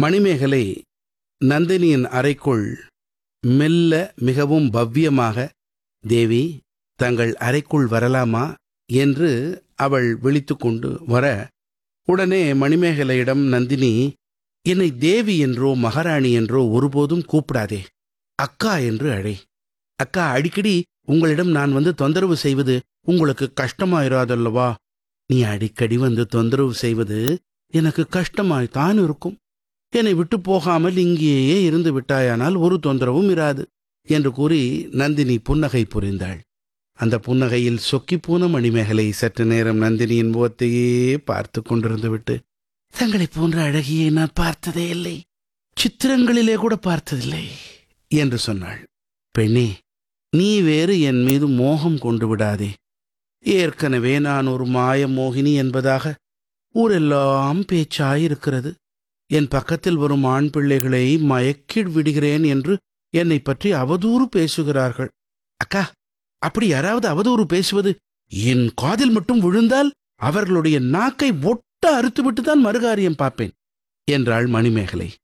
மணிமேகலை நந்தினியின் அறைக்குள் மெல்ல மிகவும் பவ்யமாக தேவி தங்கள் அறைக்குள் வரலாமா என்று அவள் விழித்துக்கொண்டு வர உடனே மணிமேகலையிடம் நந்தினி என்னை தேவி என்றோ மகாராணி என்றோ ஒருபோதும் கூப்பிடாதே அக்கா என்று அழை அக்கா அடிக்கடி உங்களிடம் நான் வந்து தொந்தரவு செய்வது உங்களுக்கு கஷ்டமாயிராதல்லவா நீ அடிக்கடி வந்து தொந்தரவு செய்வது எனக்கு கஷ்டமாய்த்தான் இருக்கும் என்னை விட்டு போகாமல் இங்கேயே இருந்து விட்டாயானால் ஒரு தொந்தரவும் இராது என்று கூறி நந்தினி புன்னகை புரிந்தாள் அந்த புன்னகையில் சொக்கிப்போன மணிமேகலை சற்று நேரம் நந்தினியின் முகத்தையே பார்த்து கொண்டிருந்து விட்டு தங்களைப் போன்ற அழகியை நான் பார்த்ததே இல்லை சித்திரங்களிலே கூட பார்த்ததில்லை என்று சொன்னாள் பெண்ணே நீ வேறு என் மீது மோகம் கொண்டு விடாதே ஏற்கனவே நான் ஒரு மாய மோகினி என்பதாக ஊரெல்லாம் பேச்சாயிருக்கிறது என் பக்கத்தில் வரும் ஆண் பிள்ளைகளை மயக்கி விடுகிறேன் என்று என்னை பற்றி அவதூறு பேசுகிறார்கள் அக்கா அப்படி யாராவது அவதூறு பேசுவது என் காதில் மட்டும் விழுந்தால் அவர்களுடைய நாக்கை ஒட்ட அறுத்துவிட்டு தான் மறுகாரியம் பார்ப்பேன் என்றாள் மணிமேகலை